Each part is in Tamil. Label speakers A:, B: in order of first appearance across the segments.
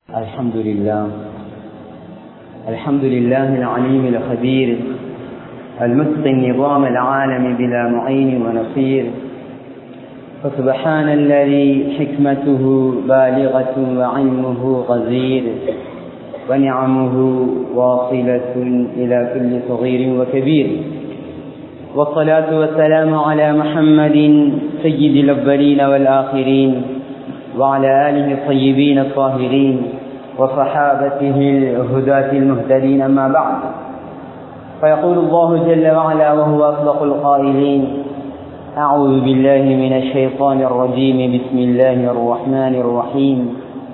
A: الحمد لله الحمد لله العليم الخبير المتقن نظام العالم بلا معين ونصير فسبحان الذي حكمته بالغة وعلمه غزير ونعمه واصلة إلى كل صغير وكبير والصلاة والسلام على محمد سيد الأولين والآخرين وعلى آله الطيبين الطاهرين وصحابته الهداة المهتدين أما بعد فيقول الله جل وعلا وهو أصدق القائلين أعوذ بالله من الشيطان الرجيم بسم الله الرحمن الرحيم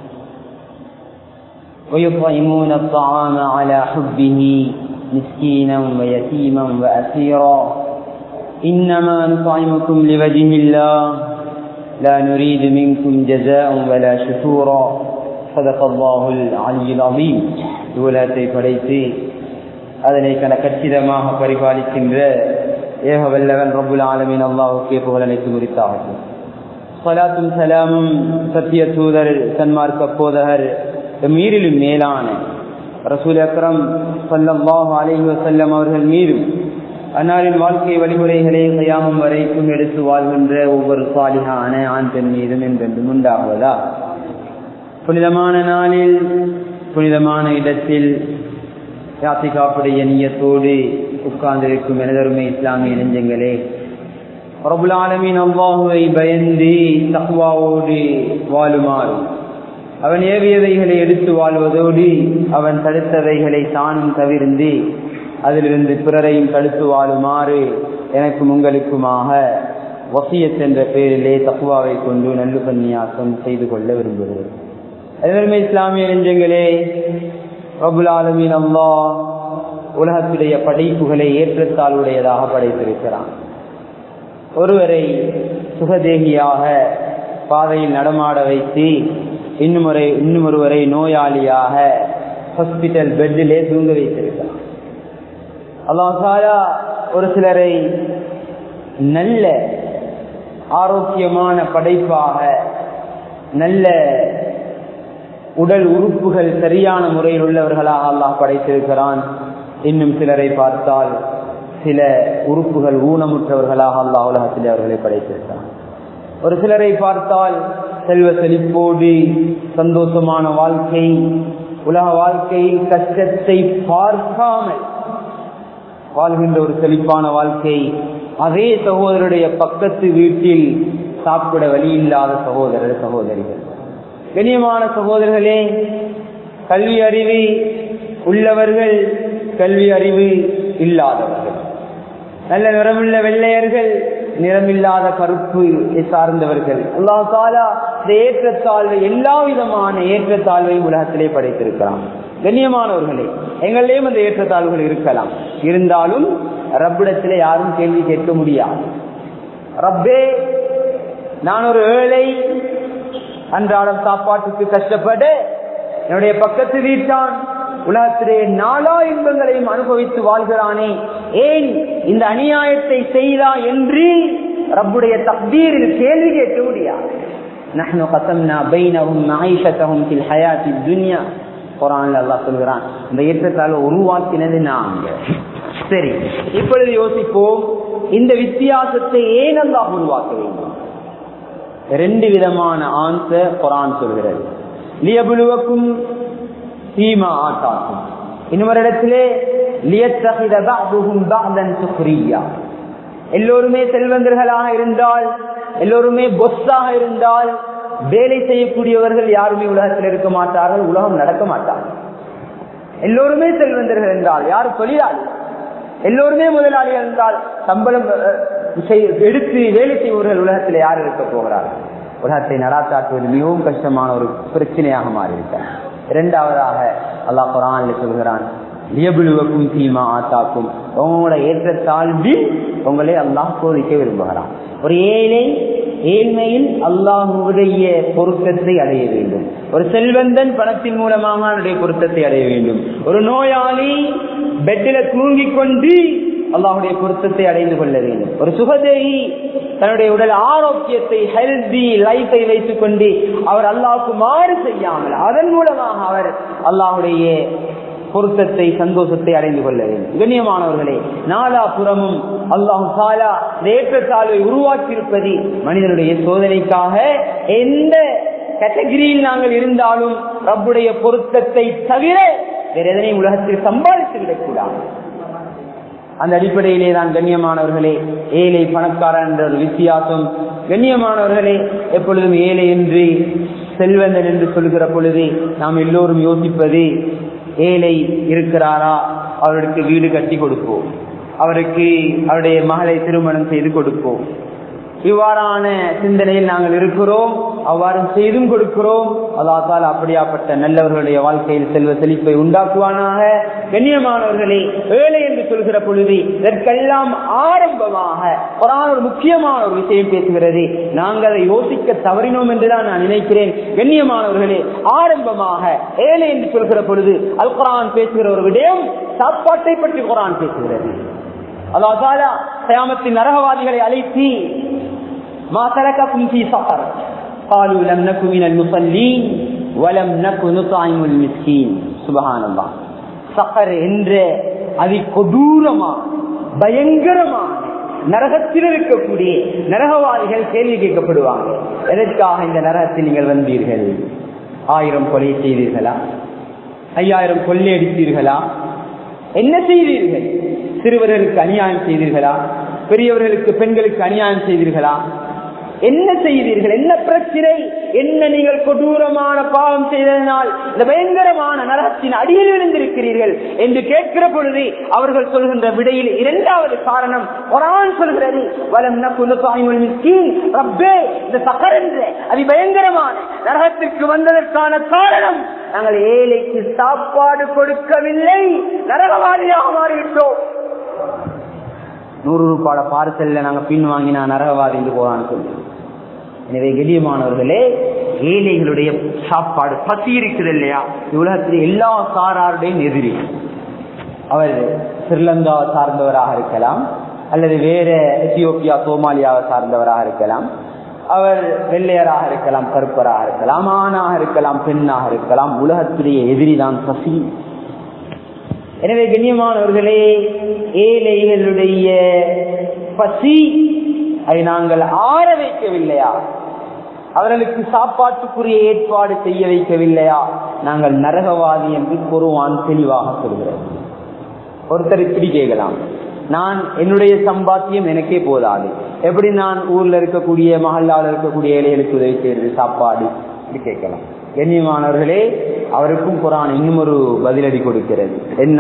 A: ويطعمون الطعام على حبه مسكينا ويتيما وأسيرا إنما نطعمكم لوجه الله لا نريد منكم جزاء ولا شكورا صدق الله العلي العظيم உலகத்தை படைத்து அதனை கணக்கச்சிதமாக பரிபாலிக்கின்ற ஏக வல்லவன் ரபுல் ஆலமின் அல்லாஹுக்கே புகழனைத்து குறித்தாகும் சலாத்தும் சலாமும் சத்திய தூதர் சன்மார்க்க போதகர் மீறிலும் மேலான ரசூல் அக்ரம் சல்லாஹ் அலஹி வசல்லம் அவர்கள் மீதும் அன்னாரின் வாழ்க்கை வழிமுறைகளை கையாமம் வரைக்கும் எடுத்து வாழ்கின்ற ஒவ்வொரு சாலிகான ஆண் பெண் மீதும் என்றென்றும் உண்டாகுவதா புனிதமான நாளில் புனிதமான இடத்தில் யாத்திகாப்புடைய நீயத்தோடு உட்கார்ந்திருக்கும் எனதருமை இஸ்லாமிய நெஞ்சங்களே பிரபுலாலமின் அவ்வாஹுவை பயந்து தக்குவாவோடு வாழுமாறு அவன் ஏவியவைகளை எடுத்து வாழ்வதோடு அவன் தடுத்தவைகளை தானும் தவிர்ந்து அதிலிருந்து பிறரையும் தடுத்து வாழுமாறு எனக்கும் உங்களுக்குமாக வசியத் என்ற பெயரிலே தக்குவாவை கொண்டு நல்லு பன்னியாக்கம் செய்து கொள்ள விரும்புகிறேன் அதற்கு இஸ்லாமிய நெஞ்சங்களே ரபுல் ஆலமின் அல்லா உலகத்துடைய படைப்புகளை ஏற்றத்தாழ்வுடையதாக படைத்திருக்கிறான் ஒருவரை சுகதேகியாக பாதையில் நடமாட வைத்து இன்னும் ஒரு இன்னும் ஒருவரை நோயாளியாக ஹாஸ்பிட்டல் பெட்டிலே தூங்க வைத்திருக்கிறான் அல்லாஹாலா ஒரு சிலரை நல்ல ஆரோக்கியமான படைப்பாக நல்ல உடல் உறுப்புகள் சரியான முறையில் உள்ளவர்களாக அல்லாஹ் படைத்திருக்கிறான் இன்னும் சிலரை பார்த்தால் சில உறுப்புகள் ஊனமுற்றவர்களாக அல்லாஹ் உலகத்தில் அவர்களை படைத்திருக்கிறான் ஒரு சிலரை பார்த்தால் செல்வ செழிப்போடு சந்தோஷமான வாழ்க்கை உலக வாழ்க்கையில் கஷ்டத்தை பார்க்காமல் வாழ்கின்ற ஒரு செழிப்பான வாழ்க்கை அதே சகோதரருடைய பக்கத்து வீட்டில் சாப்பிட வழி இல்லாத சகோதரர் சகோதரிகள் கண்ணியமான சகோதரர்களே கல்வி அறிவு உள்ளவர்கள் கல்வி அறிவு இல்லாதவர்கள் நல்ல நிறமுள்ள வெள்ளையர்கள் நிறமில்லாத கருப்பு சார்ந்தவர்கள் அல்லா தாலா இந்த ஏற்றத்தாழ்வை எல்லா விதமான ஏற்றத்தாழ்வையும் உலகத்திலே படைத்திருக்கிறான் கண்ணியமானவர்களே எங்களிலேயும் அந்த ஏற்றத்தாழ்வுகள் இருக்கலாம் இருந்தாலும் ரப்பிடத்திலே யாரும் கேள்வி கேட்க முடியாது ரப்பே நான் ஒரு ஏழை அன்றாடம் சாப்பாட்டுக்கு கஷ்டப்பட்டு என்னுடைய பக்கத்து வீட்டான் உலகத்திலே நாளா இன்பங்களையும் அனுபவித்து வாழ்கிறானே ஏன் இந்த அநியாயத்தை செய்தா என்று ரப்புடைய தக்தீரில் கேள்வி கேட்க முடியாது نحن قسمنا بينهم معيشتهم في الحياة الدنيا குரான்ல அல்லா சொல்கிறான் இந்த ஏற்றத்தால உருவாக்கினது நாங்க சரி இப்பொழுது யோசிப்போம் இந்த வித்தியாசத்தை ஏன் அல்லாஹ் உருவாக்க வேண்டும் ரெண்டு விதமான ஆன்சர் குரான் சொல்கிறது லியபுலுவக்கும் சீமா ஆட்டாக்கும் இன்னொரு இடத்திலே எல்லோருமே செல்வந்தர்களாக இருந்தால் எல்லோருமே பொஸ்ஸாக இருந்தால் வேலை செய்யக்கூடியவர்கள் யாருமே உலகத்தில் இருக்க மாட்டார்கள் உலகம் நடக்க மாட்டார்கள் எல்லோருமே செல்வந்தர்கள் என்றால் யார் தொழிலாளி எல்லோருமே முதலாளிகள் என்றால் சம்பளம் எடுத்து வேலை செய்பவர்கள் உலகத்தில் யார் இருக்க போகிறார்கள் உலகத்தை நடாத்தாட்டுவது மிகவும் கஷ்டமான ஒரு பிரச்சனையாக மாறிவிட்டார் இரண்டாவதாக அல்லாஹ் குரான் சொல்கிறான் லியபுலுவக்கும் தீமா ஆத்தாக்கும் உங்களோட ஏற்றத்தாழ்வில் உங்களை அல்லாஹ் சோதிக்க விரும்புகிறான் ஒரு ஏழை ஏழ்மையில் அல்லாஹுடைய பொருத்தத்தை அடைய வேண்டும் ஒரு செல்வந்தன் பணத்தின் மூலமாக அவனுடைய பொருத்தத்தை அடைய வேண்டும் ஒரு நோயாளி பெட்டில தூங்கிக் கொண்டு அல்லாஹுடைய பொருத்தத்தை அடைந்து கொள்ள வேண்டும் ஒரு சுகதேகி தன்னுடைய உடல் ஆரோக்கியத்தை ஹெல்தி லைஃபை வைத்துக் கொண்டு அவர் அல்லாவுக்கு மாறு செய்யாமல் அதன் மூலமாக அவர் அல்லாஹுடைய பொருத்தத்தை சந்தோஷத்தை அடைந்து கொள்ள வேண்டும் கண்ணியமானவர்களே நாலாபுறமும் அல்லாஹு சாலா ஏற்றத்தாழ்வை உருவாக்கியிருப்பது மனிதனுடைய சோதனைக்காக எந்த கேட்டகிரியில் நாங்கள் இருந்தாலும் ரப்புடைய பொருத்தத்தை தவிர வேற எதனை உலகத்தில் சம்பாதித்து விடக்கூடாது அந்த அடிப்படையிலே தான் கண்ணியமானவர்களே ஏழை பணக்காரன் என்ற ஒரு வித்தியாசம் கண்ணியமானவர்களே எப்பொழுதும் ஏழை என்று செல்வந்தன் என்று சொல்கிற பொழுது நாம் எல்லோரும் யோசிப்பது ஏழை இருக்கிறாரா அவருக்கு வீடு கட்டி கொடுப்போம் அவருக்கு அவருடைய மகளை திருமணம் செய்து கொடுப்போம் இவ்வாறான சிந்தனையில் நாங்கள் இருக்கிறோம் அவ்வாறு செய்தும் கொடுக்கிறோம் அதாத்தால் அப்படியாப்பட்ட நல்லவர்களுடைய வாழ்க்கையில் செல்வ செழிப்பை உண்டாக்குவானாக கண்ணியமானவர்களே ஏழை என்று சொல்கிற பொழுது இதற்கெல்லாம் ஆரம்பமாக குரான் ஒரு முக்கியமான ஒரு விஷயம் பேசுகிறது நாங்கள் அதை யோசிக்க தவறினோம் என்றுதான் நான் நினைக்கிறேன் கண்ணியமானவர்களே ஆரம்பமாக ஏழை என்று சொல்கிற பொழுது அல் குரான் பேசுகிற ஒரு விடயம் சாப்பாட்டை பற்றி குரான் பேசுகிறது அல்லாஹாலா கயாமத்தின் நரகவாதிகளை அழைத்து ما سلككم في سقر قالوا لم نكن من المصلين ولم نكن نطعم المسكين سبحان الله சக்கர் என்ற அதி கொடூரமான பயங்கரமான நரகத்தில் இருக்கக்கூடிய நரகவாதிகள் கேள்வி கேட்கப்படுவாங்க எதற்காக இந்த நரகத்தில் நீங்கள் வந்தீர்கள் ஆயிரம் கொலை செய்தீர்களா ஐயாயிரம் கொள்ளை அடித்தீர்களா என்ன செய்தீர்கள் சிறுவர்களுக்கு அநியாயம் செய்தீர்களா பெரியவர்களுக்கு பெண்களுக்கு அநியாயம் செய்தீர்களா என்ன செய்தீர்கள் என்ன பிரச்சனை என்ன நீங்கள் கொடூரமான பாவம் செய்ததனால் இந்த பயங்கரமான நரகத்தின் அடியில் விழுந்திருக்கிறீர்கள் என்று கேட்கிற பொழுது அவர்கள் சொல்கின்ற விடையில் இரண்டாவது காரணம் குரான் சொல்கிறது வலம் ரப்பே இந்த சக்கர் என்ற அதி பயங்கரமான நரகத்திற்கு வந்ததற்கான காரணம் நாங்கள் ஏழைக்கு சாப்பாடு கொடுக்கவில்லை நரகவாதியாக மாறிவிட்டோம் நூறு ரூபாய் பார்சல்ல நாங்க பின் வாங்கினா நரகவாதி என்று போறான்னு சொல்லி எனவே கெளியமானவர்களே ஏழைகளுடைய சாப்பாடு பசி இருக்குது இல்லையா உலகத்தில் எல்லா சாராருடையும் எதிரி அவர் ஸ்ரீலங்கா சார்ந்தவராக இருக்கலாம் அல்லது வேற எத்தியோப்பியா சோமாலியாவை சார்ந்தவராக இருக்கலாம் அவர் வெள்ளையராக இருக்கலாம் கருப்பராக இருக்கலாம் ஆணாக இருக்கலாம் பெண்ணாக இருக்கலாம் உலகத்துடைய எதிரிதான் பசி எனவே கண்ணியமானவர்களே ஏழைகளுடைய பசி அதை நாங்கள் ஆற வைக்கவில்லையா அவர்களுக்கு சாப்பாட்டுக்குரிய ஏற்பாடு செய்ய வைக்கவில்லையா நாங்கள் நரகவாதி என்று குருவான் தெளிவாக சொல்கிறோம் ஒருத்தர் இப்படி கேட்கலாம் நான் என்னுடைய சம்பாத்தியம் எனக்கே போதாது எப்படி நான் ஊர்ல இருக்கக்கூடிய மகல்லாவில் இருக்கக்கூடிய ஏழைகளுக்கு உதவி செய்யறது சாப்பாடு இப்படி கேட்கலாம் கண்ணியமானவர்களே அவருக்கும் குரான் இன்னும் ஒரு பதிலடி கொடுக்கிறது என்ன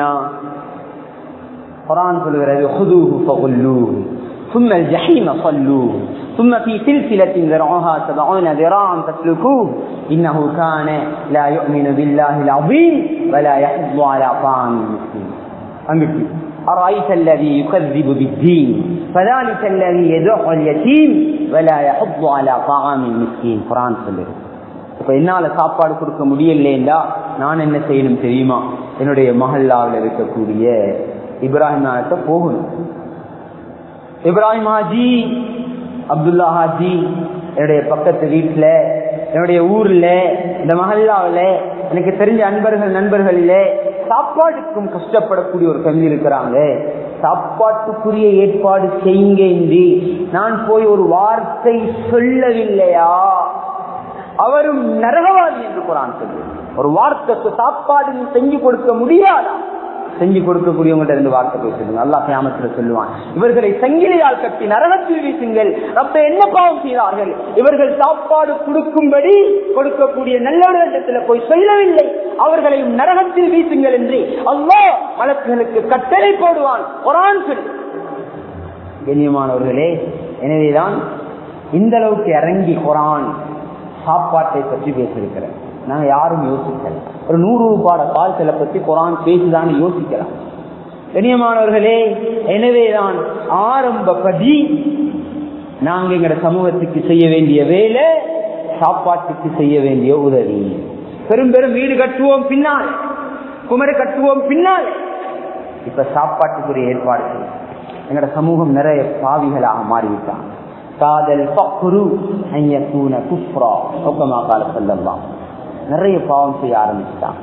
A: குரான் சொல்கிறது ثم الجحيم صلوه ثم في سلسلة ذرعها سبعون ذراعا فاسلكوه إنه كان لا يؤمن بالله العظيم ولا يحض على طعام المسكين أمكي أرأيت الذي يكذب بالدين فذلك الذي يدعو اليتيم ولا يحض على طعام المسكين قرآن சொல்லுது இப்ப என்னால சாப்பாடு கொடுக்க முடியலையா நான் என்ன செய்யணும் தெரியுமா என்னுடைய மகல்லாவில் இருக்கக்கூடிய இப்ராஹிம் நாயத்தை போகணும் இப்ராஹிம் ஹாஜி அப்துல்லா ஹாஜி என்னுடைய பக்கத்து வீட்டுல என்னுடைய ஊர்ல இந்த மஹல்லாவில எனக்கு தெரிஞ்ச அன்பர்கள் நண்பர்கள்ல சாப்பாட்டுக்கும் கஷ்டப்படக்கூடிய ஒரு ஃபேமிலி இருக்கிறாங்க சாப்பாட்டுக்குரிய ஏற்பாடு செய்யுங்க என்று நான் போய் ஒரு வார்த்தை சொல்லவில்லையா அவரும் நரகவாதி என்று குரான் சொல்லு ஒரு வார்த்தைக்கு சாப்பாடு செஞ்சு கொடுக்க முடியாதா செஞ்சு கொடுக்கக்கூடியவங்கள்ட்ட இருந்து வார்த்தை பேசுங்க அல்லா கிராமத்துல சொல்லுவான் இவர்களை சங்கிலியால் கட்டி நரகத்தில் வீசுங்கள் அப்ப என்ன பாவம் செய்தார்கள் இவர்கள் சாப்பாடு கொடுக்கும்படி கொடுக்கக்கூடிய நல்லவரிடத்துல போய் சொல்லவில்லை அவர்களையும் நரகத்தில் வீசுங்கள் என்று அல்லா வழக்குகளுக்கு கட்டளை போடுவான் குரான் சொல்லு கண்ணியமானவர்களே எனவேதான் இந்த அளவுக்கு இறங்கி குரான் சாப்பாட்டை பற்றி பேசியிருக்கிறேன் நாங்க யாரும் யோசிக்கல ஒரு நூறு ரூபாட பால்களை பத்தி குரான் பேசுதான்னு யோசிக்கலாம் கண்ணியமானவர்களே எனவேதான் ஆரம்பப்படி நாங்க எங்கட சமூகத்துக்கு செய்ய வேண்டிய வேலை சாப்பாட்டுக்கு செய்ய வேண்டிய உதவி பெரும் பெரும் வீடு கட்டுவோம் பின்னால் குமர கட்டுவோம் பின்னால் இப்ப சாப்பாட்டுக்குரிய ஏற்பாடு எங்கட சமூகம் நிறைய பாவிகளாக மாறிவிட்டான் காதல் பக்குரு ஐயக்கூன குப்ரா ஒக்கமா கால சொல்லலாம் நிறைய பாவம் செய்ய ஆரம்பிச்சுட்டான்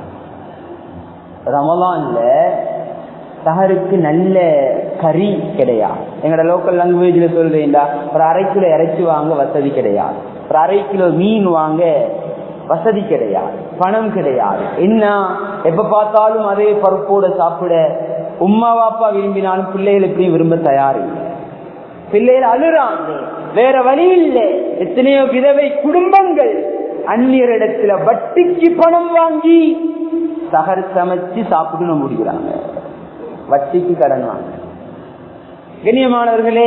A: ரமலான்ல சஹருக்கு நல்ல கறி கிடையாது எங்களோட லோக்கல் லாங்குவேஜ்ல சொல்றீங்களா ஒரு அரை கிலோ இறைச்சி வாங்க வசதி கிடையாது ஒரு அரை கிலோ மீன் வாங்க வசதி கிடையாது பணம் கிடையாது என்ன எப்ப பார்த்தாலும் அதே பருப்போட சாப்பிட உமா வாப்பா விரும்பினாலும் பிள்ளைகள் எப்படியும் விரும்ப தயார் இல்லை பிள்ளைகள் அழுறாங்க வேற வழி இல்லை எத்தனையோ விதவை குடும்பங்கள் அந்நியரிடத்துல வட்டிக்கு பணம் வாங்கி சகர் சமைச்சு சாப்பிட்டு முடிக்கிறாங்க வட்டிக்கு கடன் வாங்க கண்ணியமானவர்களே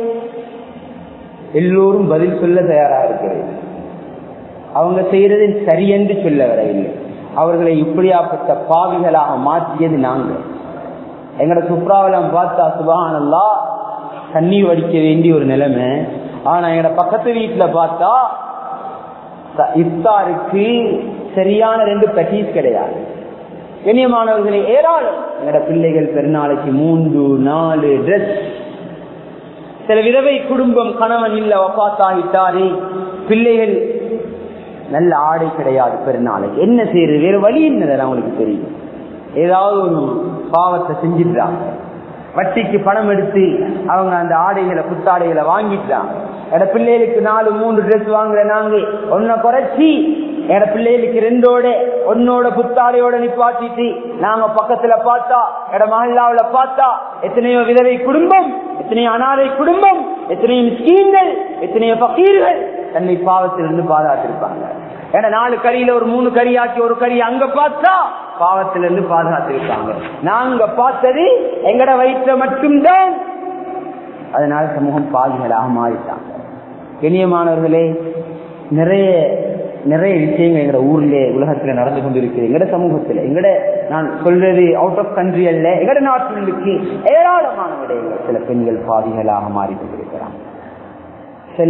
A: எல்லோரும் பதில் சொல்ல தயாரா இருக்கிறது அவங்க செய்யறது சரியென்று சொல்ல வரவில்லை அவர்களை இப்படியாப்பட்ட பாவிகளாக மாற்றியது நாங்கள் எங்கட சுப்ராவலம் பார்த்தா சுபானல்லா தண்ணீர் வடிக்க வேண்டிய ஒரு நிலைமை ஆனா எங்கட பக்கத்து வீட்டுல பார்த்தா இஃப்தாருக்கு சரியான ரெண்டு பட்டீஸ் கிடையாது கண்ணியமானவர்களே ஏராளம் எங்கட பிள்ளைகள் பெருநாளைக்கு மூன்று நாலு ட்ரெஸ் சில விதவை குடும்பம் கணவன் இல்ல ஒப்பாத்தாகிட்டாரே பிள்ளைகள் நல்ல ஆடை கிடையாது பெருநாளை என்ன செய்யறது வேற வழி என்னது அவங்களுக்கு தெரியும் ஏதாவது ஒரு பாவத்தை செஞ்சிடுறாங்க வட்டிக்கு பணம் எடுத்து அவங்க அந்த ஆடைகளை புத்தாடைகளை வாங்கிட்டாங்க எட பிள்ளைகளுக்கு நாலு மூன்று ட்ரெஸ் வாங்குற நாங்க ஒன்ன குறைச்சி எட பிள்ளைகளுக்கு ரெண்டோட ஒன்னோட புத்தாடையோட நிப்பாட்டிட்டு நாங்க பக்கத்துல பார்த்தா எட மஹல்லாவில பார்த்தா எத்தனையோ விதவை குடும்பம் எத்தனையோ அனாதை குடும்பம் எத்தனையோ மிஸ்கீன்கள் எத்தனையோ பக்கீர்கள் தன்னை பாவத்திலிருந்து பாதுகாத்திருப்பாங்க ஏன்னா நாலு கறியில ஒரு மூணு கறி ஆக்கி ஒரு கறி அங்க பார்த்தா பாவத்திலிருந்து பாதுகாத்திருப்பாங்க நாங்க பார்த்தது எங்கட வயிற்ற மட்டும்தான் அதனால சமூகம் பாதிகளாக மாறிட்டாங்க இனியமானவர்களே நிறைய நிறைய விஷயங்கள் எங்கட ஊர்ல உலகத்துல நடந்து கொண்டிருக்கு எங்கட சமூகத்துல எங்கட நான் சொல்றது அவுட் ஆஃப் கண்ட்ரி அல்ல எங்கட நாட்டிலுக்கு ஏராளமான விடயங்கள் சில பெண்கள் பாதிகளாக மாறி கொண்டிருக்கிறாங்க சில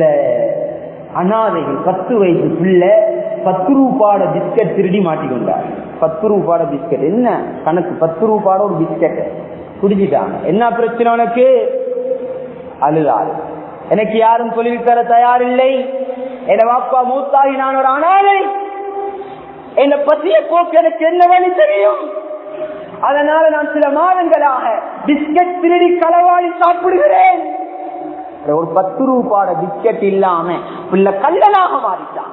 A: அனாதைகள் பத்து வயசு பிள்ளை பத்து ரூபாட பிஸ்கட் திருடி மாட்டிக்கொண்டார் பத்து ரூபாட பிஸ்கட் என்ன கணக்கு பத்து ரூபாட ஒரு பிஸ்கட் குடிச்சிட்டாங்க என்ன பிரச்சனை உனக்கு அழுதாரு எனக்கு யாரும் தொழில் தர தயாரில்லை என் வாப்பா மூத்தாகி நான் ஒரு அனாதை என்ன பத்திய போக்கு எனக்கு என்ன வழி தெரியும் அதனால நான் சில மாதங்களாக பிஸ்கட் திருடி களவாடி சாப்பிடுகிறேன் ஒரு பத்து ரூபாட பிஸ்கட் இல்லாம பிள்ளை கல்லனாக மாறிட்டான்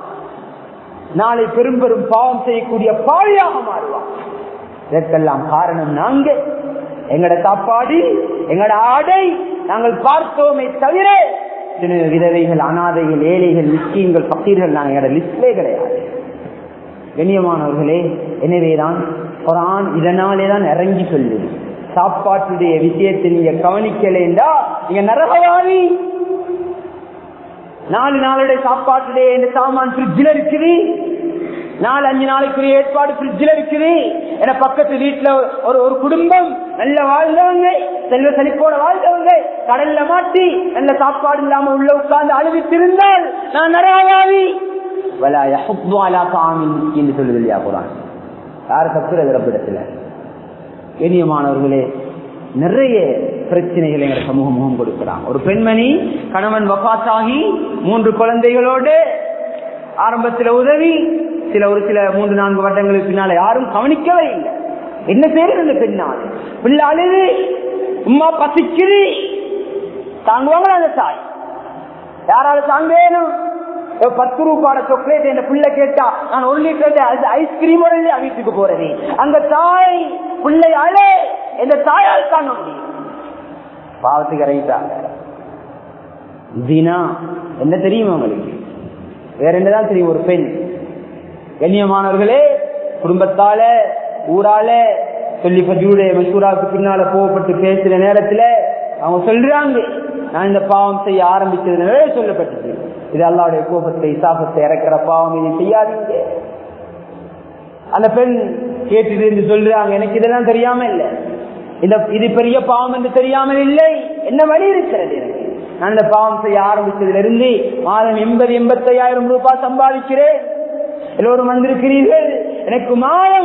A: நாளை பெரும் பெரும் பாவம் செய்யக்கூடிய பாழியாக மாறுவான் இதற்கெல்லாம் காரணம் நாங்க எங்கட சாப்பாடு எங்கட ஆடை நாங்கள் பார்த்தோமே தவிர சில விதவைகள் அனாதைகள் ஏழைகள் மிஸ்கீன்கள் பக்கீர்கள் நாங்கள் எங்கட லிஸ்ட்லே கிடையாது கண்ணியமானவர்களே எனவேதான் குரான் இதனாலே தான் இறங்கி சொல்லுது சாப்பாட்டுடைய விஷயத்தை நீங்க கவனிக்கலைண்டா நீங்க நரகவாதி நாலு நாளுடைய சாப்பாட்டுடைய இந்த சாமான் பிரிட்ஜில் இருக்குது நாலு அஞ்சு நாளைக்குரிய ஏற்பாடு பிரிட்ஜில் இருக்குது என பக்கத்து வீட்டுல ஒரு ஒரு குடும்பம் நல்ல வாழ்ந்தவங்க செல்வ செழிப்போட வாழ்ந்தவங்க கடல்ல மாட்டி நல்ல சாப்பாடு இல்லாம உள்ள உட்கார்ந்து அழுவித்திருந்தால் நான் நரகவாதி என்று சொல்லுது இல்லையா குரான் யாரு தப்புறது ரப்பிடத்துல கண்ணியமானவர்களே நிறைய பிரச்சனைகளை எங்க சமூகம் முகம் கொடுக்கிறாங்க ஒரு பெண்மணி கணவன் வபாத்தாகி மூன்று குழந்தைகளோடு ஆரம்பத்தில் உதவி சில ஒரு சில மூன்று நான்கு வருடங்களுக்கு பின்னால யாரும் கவனிக்கவே இல்லை என்ன செய்யறது இந்த பெண்ணால் பிள்ளை அழுது உமா பசிக்குது தாங்குவாங்களா அந்த தாய் யாராவது தாங்கேனும் பத்து ரூபாட சாக்லேட் என் பிள்ளை கேட்டா நான் ஒரு லிட்டர் ஐஸ்கிரீமோட வீட்டுக்கு போறது அங்க தாய் பிள்ளை அழே எந்த தாயால் தாங்க முடியும் பாவத்துக்கு இறங்கிட்டாங்க தினா என்ன தெரியும் உங்களுக்கு வேற என்னதான் தெரியும் ஒரு பெண் கண்ணியமானவர்களே குடும்பத்தால ஊரால சொல்லி பஜூடைய மசூராவுக்கு பின்னால கோவப்பட்டு பேசுற நேரத்துல அவங்க சொல்றாங்க நான் இந்த பாவம் செய்ய ஆரம்பிச்சதுனாலே சொல்லப்பட்டது இது அல்லாவுடைய கோபத்தை சாபத்தை இறக்கிற பாவம் இதை செய்யாதீங்க அந்த பெண் கேட்டுட்டு இருந்து சொல்றாங்க எனக்கு இதெல்லாம் தெரியாம இல்லை இந்த இது பெரிய பாவம் என்று தெரியாமல் இல்லை என்ன வழி இருக்கிறது எனக்கு நான் இந்த பாவம் செய்ய ஆரம்பிச்சதுல இருந்து மாதம் எண்பது எண்பத்தி ஐயாயிரம் ரூபாய் சம்பாதிக்கிறேன் எல்லோரும் வந்திருக்கிறீர்கள் எனக்கு மாதம்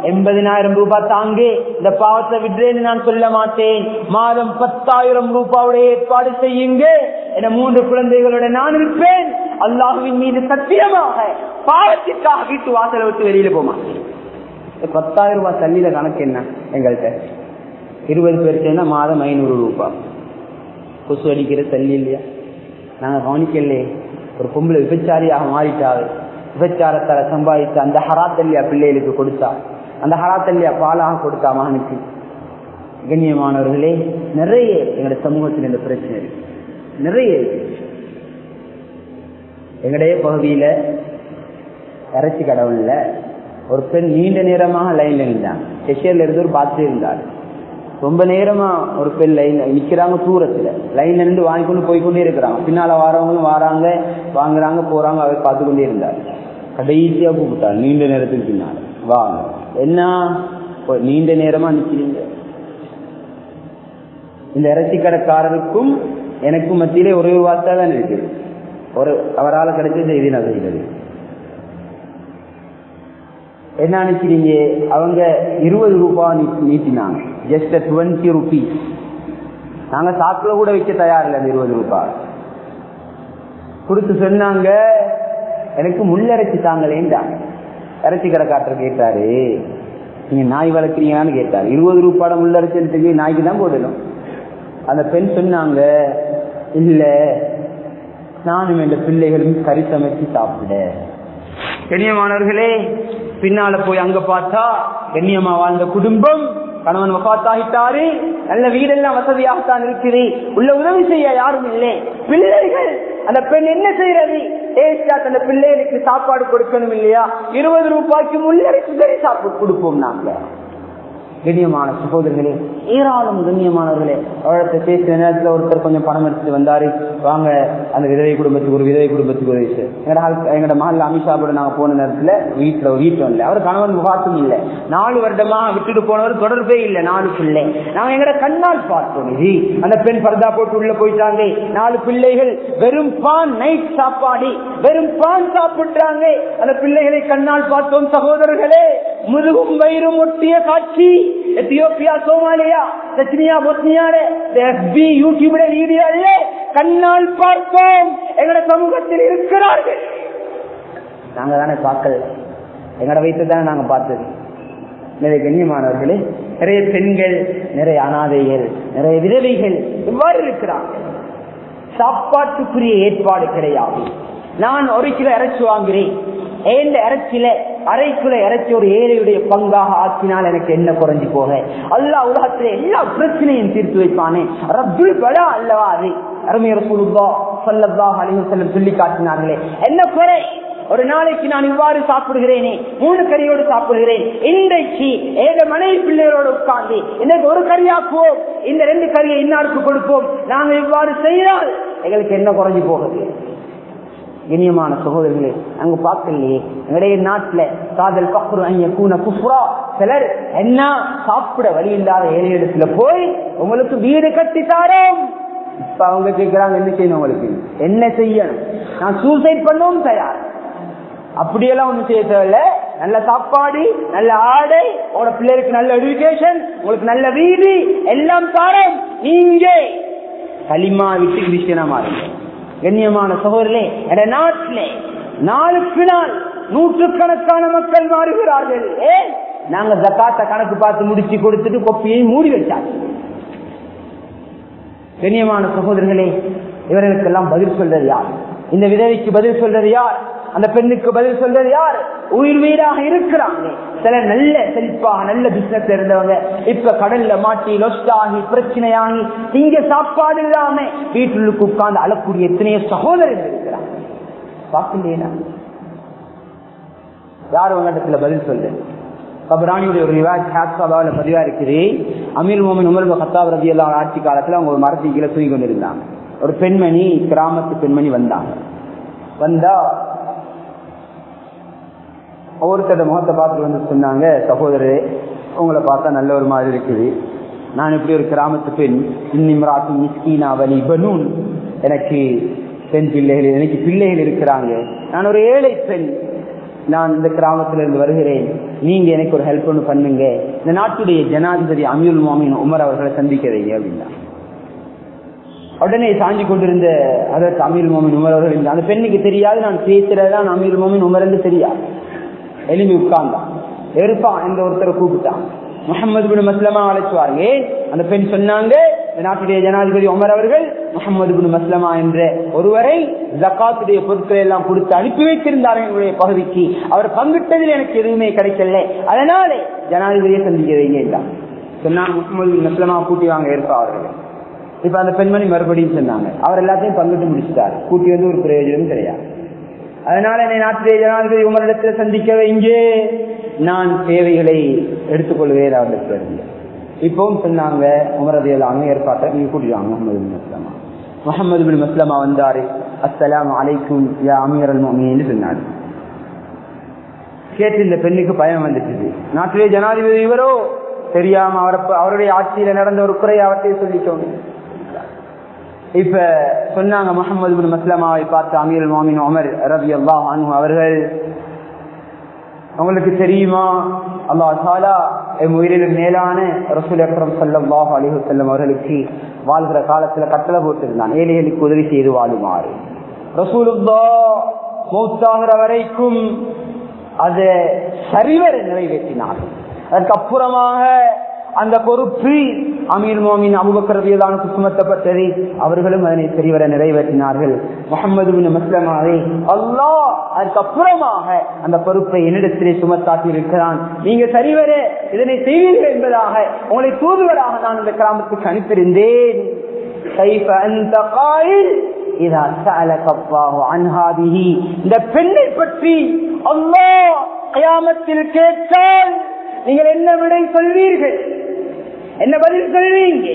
A: எண்பதினாயிரம் ரூபாய் தாங்கே இந்த பாவத்தை விடுறேன்னு நான் சொல்ல மாட்டேன் மாதம் பத்தாயிரம் ரூபாவுடைய ஏற்பாடு செய்யுங்க என மூன்று குழந்தைகளோட நான் இருப்பேன் அல்லாஹுவின் மீது சத்தியமாக பாவத்திற்காக வீட்டு வாசலை விட்டு வெளியில போக மாட்டேன் இந்த பத்தாயிரம் ரூபாய் தள்ளியில கணக்கு என்ன எங்கள்கிட்ட இருபது பேர் சேர்ந்தா மாதம் ஐநூறு ரூபாய் கொசு அடிக்கிற தள்ளி இல்லையா நாங்க கவனிக்கலையே ஒரு பொம்பளை விபச்சாரியாக மாறிட்டாரு விபச்சாரத்தால சம்பாதித்த அந்த ஹராத்தல்லியா பிள்ளைகளுக்கு கொடுத்தா அந்த ஹராத்தல்லியா பாலாக கொடுத்தா மகனுக்கு கண்ணியமானவர்களே நிறைய எங்களுடைய சமூகத்தில் இந்த பிரச்சனை இருக்கு நிறைய இருக்கு எங்களுடைய பகுதியில இறைச்சி கடவுள்ல ஒரு பெண் நீண்ட நேரமாக லைன்ல நின்றாங்க செஷியர்ல இருந்து ஒரு பார்த்துட்டு இருந்தார் ரொம்ப நேரமா ஒரு பெண் லைன் நிக்கிறாங்க தூரத்துல லைன்ல நின்று வாங்கி கொண்டு போய் கொண்டே இருக்கிறாங்க பின்னால வாரவங்களும் வராங்க வாங்குறாங்க போறாங்க அவர் பார்த்து கொண்டே இருந்தார் கடைசியா கூப்பிட்டார் நீண்ட நேரத்துக்கு பின்னால் வாங்க என்ன "ஓ, நீண்ட நேரமா நிக்கிறீங்க இந்த இறைச்சி கடைக்காரருக்கும் எனக்கும் மத்தியிலே ஒரே ஒரு வார்த்தை தான் இருக்கு ஒரு அவரால் கிடைச்ச செய்தி நான் செய்கிறது என்ன நினைக்கிறீங்க அவங்க இருபது ரூபாய் நீ- நீட்டினாங்க ஜஸ்ட் டுவெண்ட்டி ருபீஸ் நாங்க சாக்குல கூட வைக்க தயாரில்லை அந்த இருபது ரூபாய் கொடுத்து சொன்னாங்க எனக்கு முள்ளரைச்சி தாங்களேன்டாங்க இறைச்சி கடைக்காரர் கேட்டாரு நீங்க நாய் வளர்க்குறீங்களான்னு கேட்டாரு இருபது ரூபாயோட முள்ளரைச்சி நாய்க்கு தான் போடணும் அந்த பெண் சொன்னாங்க இல்ல நானும் என் பிள்ளைகளும் கறி சமைச்சு சாப்பிட கண்ணியமானவர்களே பின்னால போய் அங்க பார்த்தா கண்ணியமா வாழ்ந்த குடும்பம் கணவன் வபாத்தாகிட்டாரு நல்ல வீடெல்லாம் வசதியாகத்தான் இருக்குது உள்ள உதவி செய்ய யாரும் இல்லை பிள்ளைகள் அந்த பெண் என்ன செய்யறது டேஸ்டா அந்த பிள்ளைகளுக்கு சாப்பாடு கொடுக்கணும் இல்லையா இருபது ரூபாய்க்கு முள்ளரைச்சு சரி சாப்பிட்டு கொடுப்போம் நாங்க கண்ணியமான சகோதரர்களே ஏராளம் கண்ணியமானவர்களே அவர்கிட்ட பேசுற நேரத்துல ஒருத்தர் கொஞ்சம் பணம் எடுத்துட்டு வந்தாரு வாங்க அந்த விதவை குடும்பத்துக்கு ஒரு விதவை குடும்பத்துக்கு உதவி செய்ய எங்கட ஆள்- எங்கட மகள் அமித்ஷாபோட நாங்க போன நேரத்துல வீட்டுல வீட்டுல இல்லை அவர் கணவன் முகாத்தும் இல்லை நாலு வருடமா விட்டுட்டு போனவர் தொடர்பே இல்லை நாலு பிள்ளை நாங்க எங்கட கண்ணால் பார்த்தோம் இது அந்த பெண் பர்தா போட்டு உள்ள போயிட்டாங்க நாலு பிள்ளைகள் வெறும் பான் நைட் சாப்பாடு வெறும் பான் சாப்பிடுறாங்க அந்த பிள்ளைகளை கண்ணால் பார்த்தோம் சகோதரர்களே முதுகும் வயிறும் ஒட்டிய காட்சி எத்தியோப்பியா சோமாலியா சச்சினியா பொஸ்னியாட எஃபி யூடியூப்ல வீடியோல கண்ணால் பார்த்தோம் எங்கட சமூகத்தில் இருக்கிறார்கள் நாங்க தானே பார்க்கல எங்கட வைத்து தானே நாங்க பார்த்தது நிறைய கண்ணியமானவர்களே நிறைய பெண்கள் நிறைய அனாதைகள் நிறைய விதவைகள் இவ்வாறு இருக்கிறார்கள் சாப்பாட்டுக்குரிய ஏற்பாடு கிடையாது நான் ஒரு கிலோ இறைச்சி வாங்குறேன் ஏந்த இறைச்சியில அரை கிலோ இறைச்சி ஒரு ஏழையுடைய பங்காக ஆக்கினால் எனக்கு என்ன குறைஞ்சு போக அல்லா உலகத்துல எல்லா பிரச்சனையும் தீர்த்து வைப்பானே ரப்புல் பலா அல்லவா அது அருமையர் குழுவா சொல்லா அலிவு செல்லம் சொல்லி காட்டினார்களே என்ன குறை ஒரு நாளைக்கு நான் இவ்வாறு சாப்பிடுகிறேனே மூணு கறியோடு சாப்பிடுகிறேன் இன்றைக்கு ஏழு மனைவி பிள்ளைகளோடு உட்கார்ந்து இன்னைக்கு ஒரு கறியாக்குவோம் இந்த ரெண்டு கறியை இன்னாருக்கு கொடுப்போம் நாங்க இவ்வாறு செய்தால் எங்களுக்கு என்ன குறைஞ்சு போகுது இனியமான சகோதரர்களே அங்க பார்க்கலையே எங்களுடைய நாட்டுல காதல் பக்குரு அங்க கூன குஃப்ரா சிலர் என்ன சாப்பிட வழி இல்லாத ஏழை இடத்துல போய் உங்களுக்கு வீடு கட்டி தாரோம் இப்ப அவங்க கேட்கிறாங்க என்ன செய்யணும் உங்களுக்கு என்ன செய்யணும் நான் சூசைட் பண்ணவும் தயார் அப்படியெல்லாம் ஒண்ணு செய்ய தேவையில்ல நல்ல சாப்பாடு நல்ல ஆடை உங்களோட பிள்ளைகளுக்கு நல்ல எஜுகேஷன் உங்களுக்கு நல்ல வீடு எல்லாம் தாரோம் நீங்க களிமா விட்டு கிறிஸ்டியனா மாறுங்க கண்ணியமான சகோதரர்களே என்ற நாட்டிலே நாளுக்கு நாள் நூற்றுக்கணக்கான மக்கள் மாறுகிறார்கள் ஏன் நாங்க ஜக்காத்த கணக்கு பார்த்து முடிச்சு கொடுத்துட்டு கொப்பியை மூடி வச்சாச்சு கண்ணியமான சகோதரர்களே இவர்களுக்கெல்லாம் பதில் சொல்றது யார் இந்த விதவைக்கு பதில் சொல்றது யார் அந்த பெண்ணுக்கு பதில் சொல்றது யார் உயிர் வீடாக இருக்கிறாங்க சில நல்ல செழிப்பாக நல்ல பிசினஸ் இருந்தவங்க இப்ப கடல்ல மாட்டி லொஸ்ட் ஆகி பிரச்சனையாகி இங்க சாப்பாடு இல்லாம வீட்டுக்கு உட்கார்ந்து அழக்கூடிய எத்தனையோ சகோதரர்கள் இருக்கிறாங்க பார்க்கலையா யார் உங்களிடத்துல பதில் சொல்லு கபரானியுடைய ஒரு ரிவாஜ் ஹாத்சாபாவில பதிவா இருக்குது அமீர் மோமின் உமர் கத்தாப் ரதி எல்லாம் ஆட்சி காலத்துல அவங்க ஒரு மரத்தை கீழே தூங்கி கொண்டிருந்தாங்க ஒரு பெண்மணி கிராமத்து பெண்மணி வந்தாங்க வந்தா ஒவ்வொருத்தரோட முகத்தை பார்த்துட்டு வந்து சொன்னாங்க சகோதரரே உங்களை பார்த்தா நல்ல ஒரு மாதிரி இருக்குது நான் இப்படி ஒரு கிராமத்து பெண் இன்னிம்ராத்து மிஸ்கீனா வலி பனூன் எனக்கு பெண் பிள்ளைகள் எனக்கு பிள்ளைகள் இருக்கிறாங்க நான் ஒரு ஏழை பெண் நான் இந்த கிராமத்துல இருந்து வருகிறேன் நீங்க எனக்கு ஒரு ஹெல்ப் ஒன்று பண்ணுங்க இந்த நாட்டுடைய ஜனாதிபதி அமீர் மாமின் உமர் அவர்களை சந்திக்க வைங்க அப்படின்னா உடனே சாஞ்சி கொண்டிருந்த அதற்கு அமீர் மோமின் உமர் அவர்கள் இருந்தார். அந்த பெண்ணுக்கு தெரியாது நான் பேசுறதுதான் அமீர் மோமின் உமர் என்று தெரியாது எழுப்பி உட்கார்ந்தான் இருப்பான் எந்த ஒருத்தரை கூப்பிட்டான் முகமது பின் மஸ்லமா அழைச்சுவாருங்க ஏன் அந்த பெண் சொன்னாங்க இந்த நாட்டுடைய ஜனாதிபதி உமர் அவர்கள் முகமது பின் மஸ்லமா என்ற ஒருவரை ஜக்காத்துடைய பொருட்களை எல்லாம் கொடுத்து அனுப்பி வைத்திருந்தார் என்னுடைய பகுதிக்கு அவர் பங்கிட்டதில் எனக்கு எதுவுமே கிடைக்கல அதனாலே ஜனாதிபதியை சந்திக்க வைங்க என்றார் சொன்னாங்க முகமது பின் மஸ்லமா கூட்டி வாங்க இருப்பா அவர்கள் இப்ப அந்த பெண்மணி மறுபடியும் சொன்னாங்க அவர் எல்லாத்தையும் பங்கிட்டு முடிச்சுட்டாரு கூட்டி வந்து ஒரு பிரயோஜனம் கிடையாது அதனால என்னை நாட்டிலே ஜனாதிபதி உமரிடத்தில் சந்திக்க வைங்க நான் தேவைகளை எடுத்துக்கொள்வேன் அவரிடத்தில் இப்பவும் சொன்னாங்க உமரதையிலாங்க ஏற்பாட்டை நீங்க கூட்டிடுவாங்க முகமது பின் மஸ்லமா முகமது பின் மஸ்லமா வந்தாரு அஸ்ஸலாம் அலைக்கும் யா அமீர் அல் மோமின்னு சொன்னாரு கேட்டு இந்த பெண்ணுக்கு பயம் வந்துச்சு நாட்டிலே ஜனாதிபதி இவரோ தெரியாம அவரை அவருடைய ஆட்சியில நடந்த ஒரு குறை அவர்கிட்ட சொல்லிட்டோம் இப்ப சொன்னாங்க முகமது பின் மஸ்லமாவை பார்த்து அமீர் மாமின் உமர் ரவி அல்லாஹ் அவர்கள் உங்களுக்கு தெரியுமா அல்லா தாலா என் உயிரிலும் மேலான ரசூல் அக்ரம் சல்லாஹ் அலிஹு செல்லம் அவர்களுக்கு வாழ்கிற காலத்துல கட்டளை போட்டிருந்தான் ஏழைகளுக்கு உதவி செய்து வாழுமாறு ரசூலுல்லா மௌத்தாகிற வரைக்கும் அதை சரிவர நிறைவேற்றினார் அதற்கு அப்புறமாக அந்த பொறுப்பு அமீர் மோமின் அபுபக்கரவியலானுக்கு சுமத்தப்பட்டது அவர்களும் அதனை சரிவர நிறைவேற்றினார்கள் முகமது பின் மஸ்லமாவை அல்லாஹ் அதுக்கப்புறமாக அந்த பொறுப்பை என்னிடத்திலே சுமத்தாக்கி இருக்கிறான் நீங்க சரிவர இதனை செய்வீர்கள் என்பதாக உங்களை தூதுவராக நான் இந்த கிராமத்துக்கு அனுப்பியிருந்தேன் كيف أنت قائل إذا سألك الله عن هذه இந்த பெண்ணை பற்றி அல்லாஹ் கயாமத்தில் கேட்டால் நீங்கள் என்ன விடை சொல்வீர்கள் என்ன பதில் சொல்வீங்க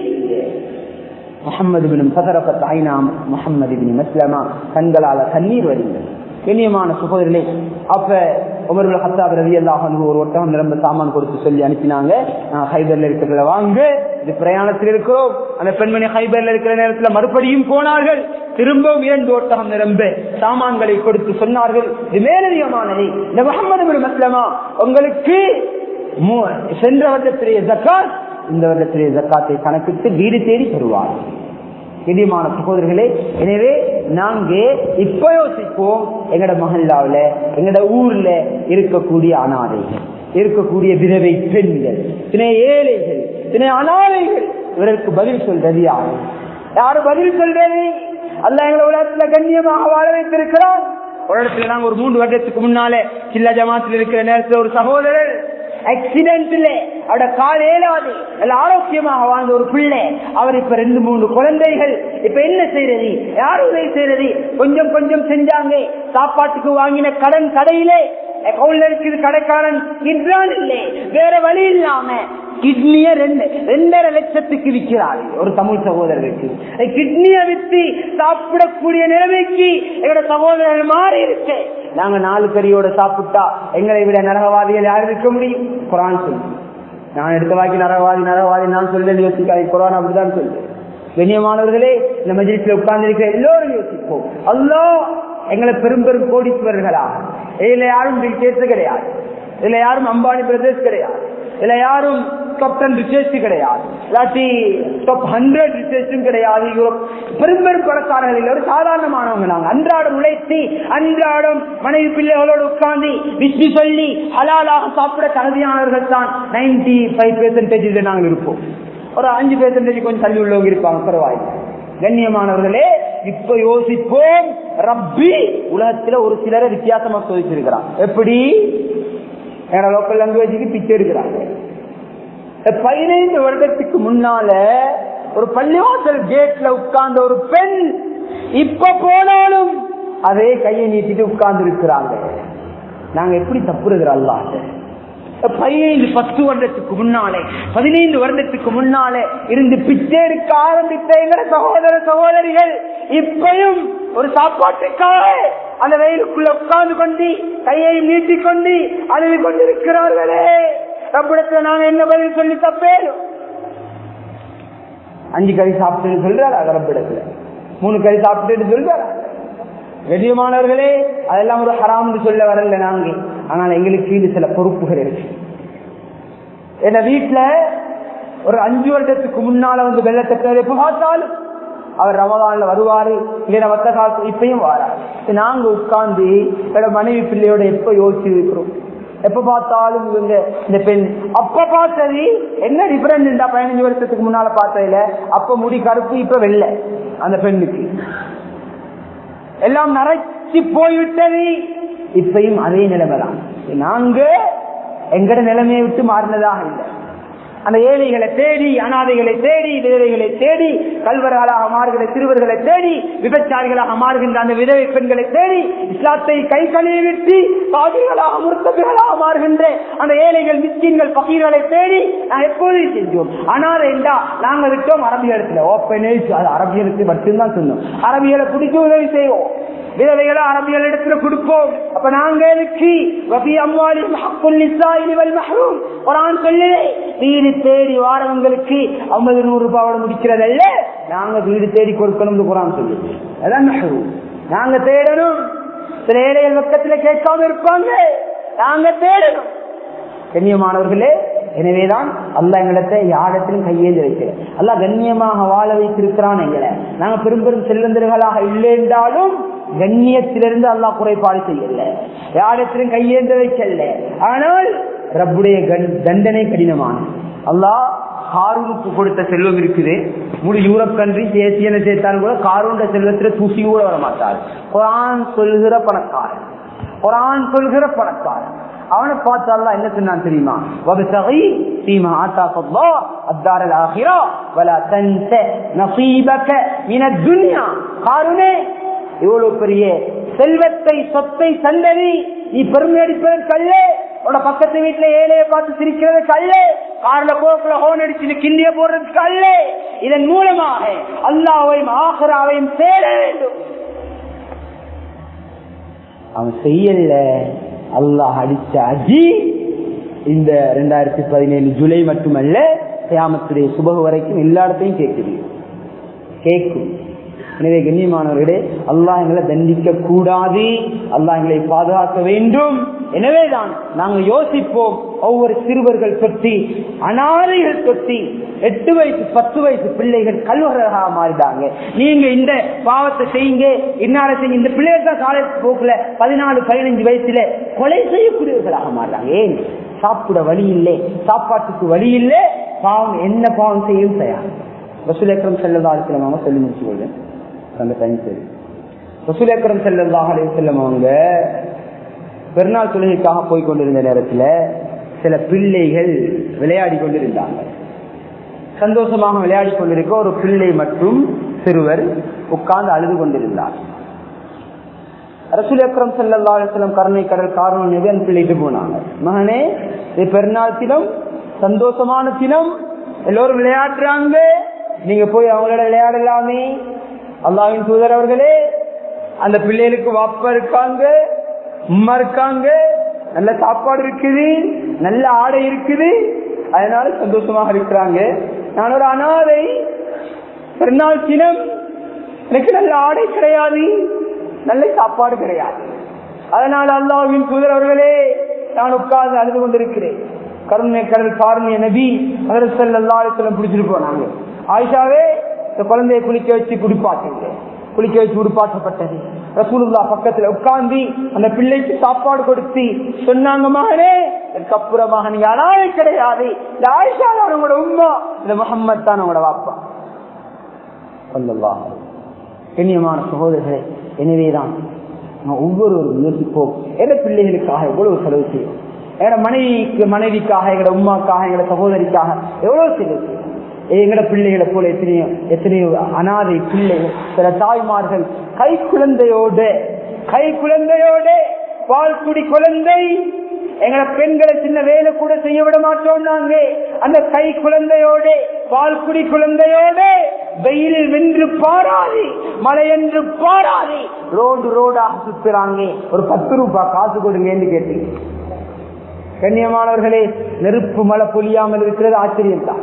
A: முகமது பின் சதரபத் ஐநாம் முகமது பின் மஸ்லமா கண்களால கண்ணீர் வருங்கள் கண்ணியமான சுகோதரர்களே அப்ப உமர்கள் ஹத்தாப் ரவி அல்லாஹ் ஒரு ஒட்டகம் நிரம்ப சாமான் கொடுத்து சொல்லி அனுப்பினாங்க ஹைபர்ல இருக்கிறத வாங்க இது பிரயாணத்தில் இருக்கிறோம் அந்த பெண்மணி ஹைபர்ல இருக்கிற நேரத்தில் மறுபடியும் போனார்கள் திரும்பவும் இரண்டு ஒட்டகம் நிரம்ப சாமான்களை கொடுத்து சொன்னார்கள் இது மேலதிகமானது இந்த முகமது பின் மஸ்லமா உங்களுக்கு சென்ற வருடத்திலேய ஜக்காத் இந்த வருடத்திலேய ஜக்காத்தை கணக்கிட்டு வீடு தேடி தருவார் இடிமான சகோதரர்களே எனவே நாங்க இப்ப யோசிப்போம் எங்கட மகல்லாவில எங்கட ஊர்ல இருக்கக்கூடிய அனாதைகள் இருக்கக்கூடிய விதவை பெண்கள் தினை ஏழைகள் தினை அனாதைகள் இவருக்கு பதில் சொல்றது யாரு யாரு பதில் சொல்றது அல்ல எங்களை உலகத்துல கண்ணியமாக வாழ வைத்திருக்கிறோம் ஒரு இடத்துல நாங்க ஒரு மூன்று வருடத்துக்கு முன்னாலே சில்ல ஜமாத்தில் இருக்கிற நேரத்தில் ஒரு சகோதரர் ஆக்சிடென்ட்ல அவட கால் ஏழாது நல்ல ஆரோக்கியமாக வாழ்ந்த ஒரு பிள்ளை அவர் இப்ப ரெண்டு மூணு குழந்தைகள் இப்ப என்ன செய்யறது யார் உதவி செய்யறது கொஞ்சம் கொஞ்சம் செஞ்சாங்க சாப்பாட்டுக்கு வாங்கின கடன் கடையிலே அக்கௌண்ட்ல இருக்குது கடைக்காரன் கிட்ரான் இல்லை வேற வழி இல்லாம கிட்னிய ரெண்டு ரெண்டரை லட்சத்துக்கு விற்கிறாரு ஒரு தமிழ் சகோதரருக்கு கிட்னிய வித்து சாப்பிடக்கூடிய நிலைமைக்கு எங்களோட சகோதரர்கள் மாறி இருக்கு நாங்க நாலு கறியோட சாப்பிட்டா எங்களை விட நரகவாதிகள் யார் இருக்க முடியும் குரான் சொல்லி நான் எடுத்த வாக்கி நரகவாதி நரகவாதி நான் சொல்றேன் யோசிக்காது குரான் அப்படிதான் சொல்றேன் கண்ணியமானவர்களே இந்த மஜிலிசில் உட்கார்ந்து இருக்கிற எல்லோரும் யோசிப்போம் அல்லோ எங்களை பெரும் பெரும் கோடீஸ்வரர்களா இதுல யாரும் கேட்டு கிடையாது இதுல யாரும் அம்பானி பிரதேஷ் கிடையாது இதுல யாரும் டாப் டென் ரிசர்ச் கிடையாது இல்லாட்டி டாப் ஹண்ட்ரட் ரிசர்ச்சும் கிடையாது யூரோப் பெரும் பெரும் பணக்காரர்கள் இல்லை ஒரு சாதாரணமானவங்க நாங்க அன்றாடம் உழைத்து அன்றாடம் மனைவி பிள்ளைகளோடு உட்கார்ந்து விஸ்மி சொல்லி ஹலாலாக சாப்பிட தகுதியானவர்கள் தான் நைன்டி ஃபைவ் பெர்சன்டேஜ் நாங்கள் இருப்போம் ஒரு அஞ்சு பெர்சன்டேஜ் கொஞ்சம் தள்ளி உள்ளவங்க இருப்பாங்க பரவாயில்லை கண்ணியமானவர்களே இப்ப யோசிப்போம் ரப்பி உலகத்துல ஒரு சிலரை வித்தியாசமா சோதிச்சிருக்கிறான் எப்படி என்னோட லோக்கல் லாங்குவேஜுக்கு பிச்சை எடுக்கிறாங்க பதினைந்து வருடத்துக்கு முன்னால ஒரு பள்ளிவாசல் கேட்ல உட்கார்ந்த ஒரு பெண் இப்ப போனாலும் அதே கையை நீட்டிட்டு உட்கார்ந்து இருக்கிறாங்க நாங்க எப்படி தப்புறதுல அல்லாட்ட பதினைந்து பத்து வருடத்துக்கு முன்னாலே பதினைந்து வருடத்துக்கு முன்னாலே இருந்து பிச்சை எடுக்க ஆரம்பித்த எங்கட சகோதர சகோதரிகள் இப்பயும் ஒரு சாப்பாட்டுக்காக அந்த வெயிலுக்குள்ள உட்கார்ந்து கொண்டு கையை நீட்டிக்கொண்டு அழுது கொண்டிருக்கிறார்களே ரப்பிடத்துல நாங்க என்ன பதில் சொல்லி தப்பேனும் அஞ்சு கறி சாப்பிட்டு சொல்றாரா ரப்பிடத்துல மூணு கறி சாப்பிட்டு சொல்றாரா கண்ணியமானவர்களே அதெல்லாம் ஒரு ஹராம்னு சொல்ல வரல நாங்க ஆனால் எங்களுக்கு இது சில பொறுப்புகள் இருக்கு என்ன வீட்டுல ஒரு அஞ்சு வருடத்துக்கு முன்னால வந்து வெள்ளத்தை எப்ப பார்த்தாலும் அவர் ரமதான்ல வருவாரு இல்லைன்னா மத்த காலத்து இப்பயும் வாராரு நாங்க உட்கார்ந்து என்னோட மனைவி பிள்ளையோட எப்ப யோசிச்சு இருக்கிறோம் எப்ப பார்த்தாலும் இவங்க இந்த பெண் அப்ப பார்த்தது என்ன டிஃபரன்ஸ் பதினஞ்சு வருஷத்துக்கு முன்னால பார்த்ததுல அப்ப முடி கருப்பு இப்ப வெள்ளை அந்த பெண்ணுக்கு எல்லாம் நரைச்சி போய்விட்டது இப்பயும் அதே நிலைமை தான் நாங்க எங்கட நிலைமையை விட்டு மாறினதாக இல்லை அந்த ஏழைகளை தேடி அனாதைகளை தேடி விதவைகளை தேடி கல்வர்களாக மாறுகிற சிறுவர்களை தேடி விபச்சாரிகளாக மாறுகின்ற அந்த விதவை பெண்களை தேடி இஸ்லாத்தை கை கழுவி விட்டு பாதிகளாக முருத்தர்களாக மாறுகின்ற அந்த ஏழைகள் மிஸ்கின்கள் பகீர்களை தேடி நான் எப்போதும் செஞ்சோம் அனாதை என்றா நாங்க விட்டோம் அரபியலத்துல ஓப்பனே அது அரபியலுக்கு மட்டும்தான் சொன்னோம் அரபியலை பிடிக்க உதவி செய்வோம் விதவைகளை அரபியல் இடத்துல கொடுப்போம் அப்ப நாங்க எதுக்கு வபி அம்மாலி மஹ்ரூம் குரான் சொல்லுதே வீடு தேடி வாரவங்களுக்கு ஐம்பது நூறு ரூபாவோட முடிக்கிறதல்ல நாங்க வீடு தேடி கொடுக்கணும் குரான் சொல்லு அதான் மஹ்ரூம் நாங்க தேடணும் சில ஏழைகள் பக்கத்துல கேட்காம இருப்பாங்க நாங்க தேடணும் கண்ணியமானவர்களே எனவேதான் அல்ல எங்களிடத்தை யாரிடத்திலும் கையேந்து வைக்கிறேன் அல்ல கண்ணியமாக வாழ வைத்திருக்கிறான் எங்களை நாங்க பெரும் பெரும் செல்வந்தர்களாக இல்லை என்றாலும் கண்ணியத்திலிருந்து அல்லாஹ் குறைபாடு செய்யல யாரிடத்திலும் கையேந்த வைக்கல ஆனால் ரப்புடைய தண்டனை கடினமான அல்லாஹ் காரூனுக்கு கொடுத்த செல்வம் இருக்குது முழு யூரோப் கண்ட்ரி தேசியன சேர்த்தாலும் கூட காரூண்ட செல்வத்துல தூசி கூட வர மாட்டார் குரான் சொல்கிற பணக்காரன் குரான் சொல்கிற பணக்காரன் அவனை பார்த்தால என்ன சொன்னான் தெரியுமா وابتغي فيما آتاك الله الدار الآخرة ولا تنس نصيبك من الدنيا காருனே இவ்வளவு பெரிய செல்வத்தை சொத்தை சந்ததி நீ பெருமை அடிப்பதற்கு அல்ல உன்னோட பக்கத்து வீட்டுல ஏழைய பார்த்து சிரிக்கிறதுக்கு அல்ல கார்ல போக்குல ஹோன் அடிச்சு கிண்டிய போடுறதுக்கு அல்ல இதன் மூலமாக அல்லாவையும் ஆஹராவையும் தேட வேண்டும் அவன் செய்யல அல்லாஹ் அடிச்ச அஜி இந்த ரெண்டாயிரத்தி பதினேழு ஜூலை மட்டுமல்ல கியாமத்துடைய சுபகு வரைக்கும் எல்லா இடத்தையும் கேட்குது கேட்கும் எனவே கண்ணியமானவர்களே அல்லாஹ் எங்களை தண்டிக்க கூடாது அல்லாஹ் எங்களை பாதுகாக்க வேண்டும் எனவேதான் நாங்கள் யோசிப்போம் ஒவ்வொரு சிறுவர்கள் தொட்டி அனாதைகள் தொட்டி எட்டு வயசு பத்து வயசு பிள்ளைகள் கல்வர்களாக மாறிட்டாங்க நீங்க இந்த பாவத்தை செய்யுங்க இன்னார செய்யுங்க இந்த பிள்ளைகள் தான் காலேஜ் போக்குல பதினாலு பதினஞ்சு வயசுல கொலை செய்யக்கூடியவர்களாக மாறுறாங்க ஏன் சாப்பிட வழி இல்லை சாப்பாட்டுக்கு வழி இல்லை பாவம் என்ன பாவம் செய்யும் தயார் ரசூல் அக்ரம் செல்லதா அலிஸ்லாம் சொல்லி முடிச்சு கொள்வேன் அந்த டைம் சரி ரசூல் அக்ரம் செல்லதா அலிஸ்லாம் அவங்க பெருநாள் தொழுகைக்காக போய் கொண்டிருந்த நேரத்துல சில பிள்ளைகள் விளையாடி கொண்டிருந்தாங்க சந்தோஷமாக விளையாடி கொண்டிருக்க ஒரு பிள்ளை மற்றும் சிறுவர் உட்கார்ந்து அழுது கொண்டிருந்தார் ரசூல் அக்ரம் சல்லா அலுவலம் கருணை கடல் காரணம் நிவன் பிள்ளைட்டு போனாங்க மகனே இது பெருநாள் தினம் சந்தோஷமான தினம் எல்லோரும் விளையாடுறாங்க நீங்க போய் அவங்களோட விளையாடலாமே அல்லாவின் தூதர் அவர்களே அந்த பிள்ளைகளுக்கு வாப்பா இருக்காங்க உம்மா இருக்காங்க நல்ல சாப்பாடு இருக்குது நல்ல ஆடை இருக்குது அதனால சந்தோஷமாக இருக்கிறாங்க நான் ஒரு அனாதை பெருநாள் தினம் எனக்கு நல்ல ஆடை கிடையாது நல்ல சாப்பாடு கிடையாது அதனால அல்லாவின் தூதர் அவர்களே நான் உட்கார்ந்து அழுது கொண்டிருக்கிறேன் கருணை கடல் காரணிய நபி அதரசல் எல்லாரும் பிடிச்சிட்டு போனாங்க ஆயிஷாவே இந்த குழந்தைய குளிக்க வச்சு குடிப்பாட்டுங்க குளிக்க வச்சு குடிப்பாட்டப்பட்டது ரசூலுல்லா பக்கத்துல உட்கார்ந்து அந்த பிள்ளைக்கு சாப்பாடு கொடுத்து சொன்னாங்க மகனே அதுக்கப்புறமாக நீங்க அனாதை கிடையாது இந்த ஆயிஷா தான் உங்களோட உண்மை இந்த முகம்மது தான் உங்களோட வாப்பா சொல்லலாம் கண்ணியமான சகோதரர்களே எனவேதான் ஒவ்வொருவரும் யோசிப்போம் எந்த பிள்ளைகளுக்காக எவ்வளவு செலவு செய்யும் எங்களோட மனைவிக்கு மனைவிக்காக எங்களோட உமாக்காக எங்களோட சகோதரிக்காக எவ்வளவு செலவு செய்யும் எங்கட பிள்ளைகளை போல எத்தனையோ எத்தனையோ அனாதை பிள்ளைகள் சில தாய்மார்கள் கை குழந்தையோடு கை குழந்தையோடு பால்குடி குழந்தை எங்களை பெண்களை சின்ன வேலை கூட செய்ய விட மாட்டோம் நாங்க அந்த கை குழந்தையோடு பால்குடி குழந்தையோடு வெயில் வென்று பாராது மழை என்று பாராது ரோடு ரோடாக சுத்துறாங்க ஒரு பத்து ரூபாய் காசு கொடுங்கன்னு கேட்டு கண்ணியமானவர்களே நெருப்பு மழை பொழியாமல் இருக்கிறது ஆச்சரியம் தான்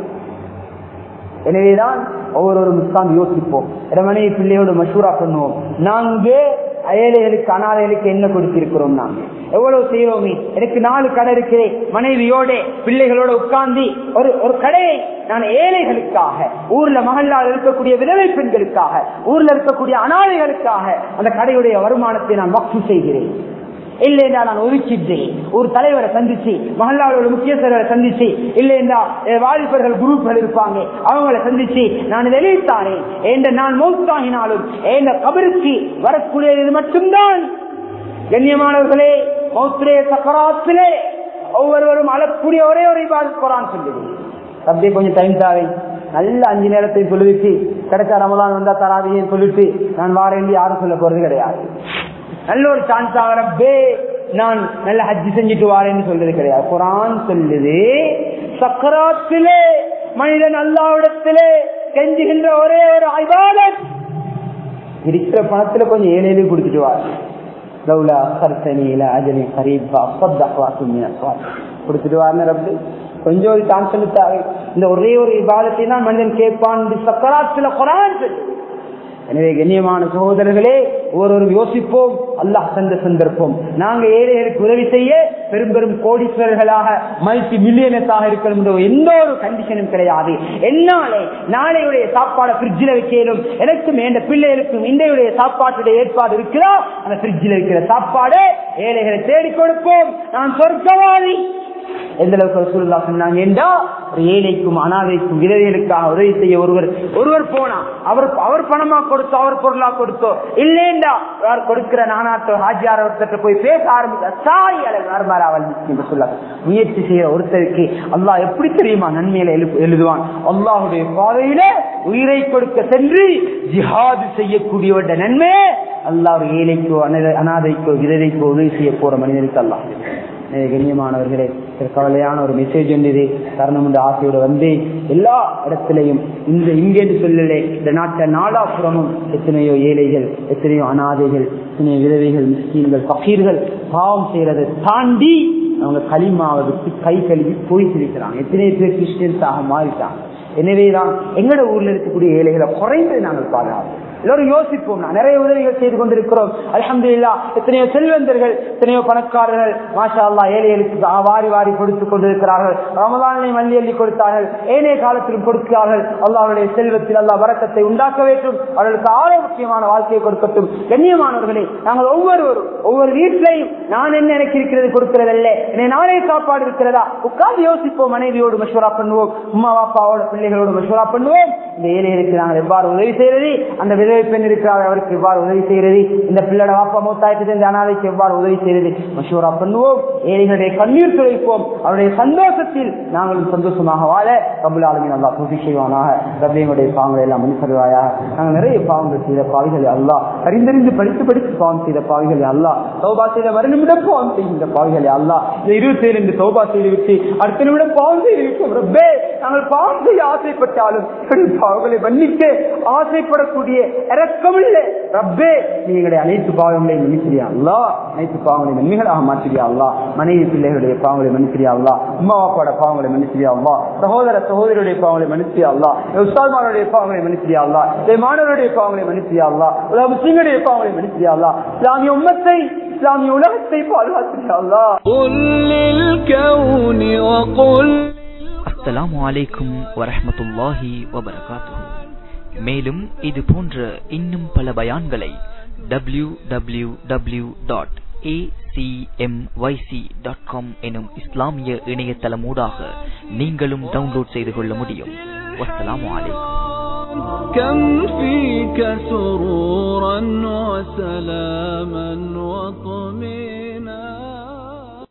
A: எனவேதான் ஒவ்வொரு முஸ்தான் யோசிப்போம் மனைவி பிள்ளையோடு மஷூரா பண்ணுவோம் நாங்க ஏழைகளுக்கு அனாதைகளுக்கு என்ன கொடுத்திருக்கிறோம் நாங்க எவ்வளவு செய்யறோமே எனக்கு நாலு கடை இருக்கிறே மனைவியோட பிள்ளைகளோட உட்கார்ந்து ஒரு ஒரு கடையை நான் ஏழைகளுக்காக ஊர்ல மகளால் இருக்கக்கூடிய விதவை பெண்களுக்காக ஊர்ல இருக்கக்கூடிய அனாதைகளுக்காக அந்த கடையுடைய வருமானத்தை நான் வக்ஃபு செய்கிறேன் இல்லைண்டா நான் ஒதுக்கிட்டேன் ஒரு தலைவரை சந்திச்சு மகளாவோட முக்கியஸ்தரை சந்திச்சு இல்லைண்டா அஹ், வாலிபர்கள் குரூப்கள் இருப்பாங்க அவங்கள சந்திச்சு நான் வெளியிட்டானே என்ற நான் மௌத்தாகினாலும் என்ற கபருக்கு வரக்கூடியது மட்டும்தான் கண்ணியமானவர்களே மௌத்திரே சக்கராத்திலே ஒவ்வொருவரும் அழக்கூடிய ஒரே ஒரு இபாதத் குரான் சொல்லுது அப்படியே கொஞ்சம் டைம் தாவே நல்ல அஞ்சு நேரத்தை சொல்லிட்டு கிடைச்சா ரமலான் வந்தா தராவின்னு சொல்லிட்டு நான் வாரேன் யாரும் சொல்ல போறது கிடையாது நல்ல ஒரு சான்ஸ் ஆகிறப்பே நான் நல்ல ஹஜ்ஜி செஞ்சுட்டு வாரேன்னு சொல்றது கிடையாது குரான் சொல்லுது சக்கராத்திலே மனிதன் அல்லாவிடத்திலே கெஞ்சுகின்ற ஒரே ஒரு ஐபாதத் இருக்கிற பணத்துல கொஞ்சம் ஏழையிலே கொடுத்துட்டு வாரு லவ்லா கர்த்தனியில அஜனி கரீபா கொடுத்துட்டு வாருன்னு ரப்பு கொஞ்சம் ஒரு சான்ஸ் எடுத்தாரு இந்த ஒரே ஒரு விவாதத்தை தான் மனிதன் கேட்பான் சக்கராத்துல குரான் சொல்லுது. எனவே கண்ணியமான சகோதரர்களே ஒவ்வொரு யோசிப்போம் அல்லாஹ் தந்த சந்தர்ப்பம் நாங்க ஏழைகளுக்கு உதவி செய்ய பெரும் பெரும் கோடீஸ்வரர்களாக மல்டி மில்லியனஸாக இருக்கணும் என்ற எந்த ஒரு கண்டிஷனும் கிடையாது என்னாலே நாளையுடைய சாப்பாடை பிரிட்ஜில் வைக்கலும் எனக்கும் என் பிள்ளைகளுக்கும் இன்றையுடைய சாப்பாட்டுடைய ஏற்பாடு இருக்குதா அந்த பிரிட்ஜில் இருக்கிற சாப்பாடு ஏழைகளை தேடி கொடுப்போம் நான் சொர்க்கவாதி எந்த அளவுக்கு ரசூலுல்லா சொன்னாங்க என்றா ஒரு ஏழைக்கும் அனாதைக்கும் விதவைகளுக்காக உதவி செய்ய ஒருவர் ஒருவர் போனா அவர் அவர் பணமா கொடுத்தோ அவர் பொருளா கொடுத்தோ இல்லேண்டா யார் கொடுக்கிற நானாத்தோ ஹாஜியார் ஒருத்தர் போய் பேச ஆரம்பித்த சாய் அழகு நர்மராவல் என்று சொல்ல முயற்சி செய்யற ஒருத்தருக்கு அல்லாஹ் எப்படி தெரியுமா நன்மையில எழு- எழுதுவான் அல்லாஹுடைய பாதையில உயிரை கொடுக்க சென்று ஜிஹாது செய்யக்கூடியவட நன்மை அல்லாஹ் ஒரு ஏழைக்கோ அனாதை- அனாதைக்கோ விதவைக்கோ உதவி செய்ய போற மனிதனுக்கு அல்லாஹ் எனவே கண்ணியமானவர்களே ஒரு கவலையான ஒரு மெசேஜ் ஒன்றிது தருணம் என்ற ஆசையோடு வந்து எல்லா இடத்திலையும் இந்த இங்கேன்னு சொல்லலே இந்த நாட்டை நாலாபுறமும் எத்தனையோ ஏழைகள் எத்தனையோ அனாதைகள் எத்தனையோ விதவைகள் மிஸ்கீன்கள் பகீர்கள் பாவம் செய்யறதை தாண்டி அவங்க களிமாவை விட்டு கை கழுவி போய் சிரிக்கிறாங்க எத்தனை பேர் கிறிஸ்டியன்ஸாக மாறிட்டாங்க எனவேதான் எங்கட ஊர்ல இருக்கக்கூடிய ஏழைகளை குறைந்து நாங்கள் பாதுகாப்போம் எல்லோரும் யோசிப்போம் நான் நிறைய உதவிகள் செய்து கொண்டிருக்கிறோம் அல்ஹம்துலில்லாஹ் எத்தனையோ செல்வந்தர்கள் எத்தனையோ பணக்காரர்கள் மாஷா அல்லாஹ் ஏழைகளுக்கு வா- வாரி வாரி கொடுத்துக் கொண்டிருக்கிறார்கள் ரமதானை மல்லி அள்ளி கொடுத்தார்கள் ஏனைய காலத்திலும் கொடுக்கிறார்கள் அல்லாஹ்வுடைய செல்வத்தில் அல்லாஹ் வரக்கத்தை உண்டாக்க வேண்டும் அவர்களுக்கு ஆரோக்கியமான வாழ்க்கையை கொடுக்கட்டும் கண்ணியமானவர்களே நாங்கள் ஒவ்வொருவரும் ஒவ்வொரு வீட்டிலையும் நான் என்ன எனக்கு இருக்கிறது கொடுக்கிறதல்ல என்னை நாளே சாப்பாடு இருக்கிறதா உட்கார்ந்து யோசிப்போம் மனைவியோடு மஷூரா பண்ணுவோம் உமா பாப்பாவோட பிள்ளைகளோடு மஷூரா பண்ணுவோம் இந்த ஏழைகளுக்கு நாங்கள் எவ்வாறு உதவி செய்யறது அந்த விதவை பெண் இருக்கிறார் அவருக்கு எவ்வாறு உதவி செய்யறது இந்த பிள்ளோட வாப்பா மூத்தாயிட்டு இந்த அனாதைக்கு எவ்வாறு உதவி செய்யறது மஷூரா பண்ணுவோம் ஏழைகளுடைய கண்ணீர் துளைப்போம் அவருடைய சந்தோஷத்தில் நாங்களும் சந்தோஷமாக வாழ கபுல் ஆளுமே நல்லா பூசி செய்வானாக ரபியங்களுடைய பாவங்களை எல்லாம் மன்னிப்படுவாயாக நாங்கள் நிறைய பாவங்கள் செய்த பாவிகள் அல்லாஹ் அறிந்தறிந்து படித்து படித்து பாவம் செய்த பாவிகள் அல்லாஹ் சௌபா செய்த மறுநிமிடம் பாவம் செய்கின்ற பாவிகள் அல்லாஹ் இந்த இருபத்தி ஏழு இந்த சௌபா செய்து விட்டு அடுத்த நிமிடம் பாவம் செய்து விட்டோம் ரப்பே நாங்கள் பாவம் செய்ய ஆசைப்பட்டாலும் எங்கள் பாவங்களை மன்னிக்க ஆசைப்படக்கூடிய இறக்கமில்ல ரப்பே நீ எங்களுடைய அனைத்து பாவங்களையும் மன்னிக்கிறியா அல்லா அனைத்து பாவங்களை நன்மைகளாக மாற்றியா அல்லா மனைவி பிள்ளைகளுடைய பாவங்களை மன்னிக்கிறியா அல்லா அம்மா அப்பாவோட பாவங்களை மன்னிக்கிறியா அல்லா சகோதர சகோதரியுடைய பாவங்களை மன்னிச்சியா அல்லா உஸ்தாத்மாருடைய பாவங்களை மன்னிச்சியா அல்லா மாணவருடைய பாவங்களை மன்னிச்சியா அல்லா உலக முஸ்லிம்களுடைய பாவங்களை மன்னிச்சியா அல்லா இஸ்லாமிய உம்மத்தை இஸ்லாமிய உலகத்தை பாதுகாத்தியா அல்லா
B: قل للكون وقل
C: அஸ்ஸலாமு அலைக்கும் வரஹ்மத்துல்லாஹி வபரகாத்துஹு மேலும் இது போன்ற இன்னும் பல பயான்களை W W W dot dot com எனும் இஸ்லாமிய இணையதளமூடாக நீங்களும் டவுன்லோட் செய்து கொள்ள முடியும் வஸ்ஸலாமு அலைக்கும்
B: كم فيك سرورا وسلاما وطمئنا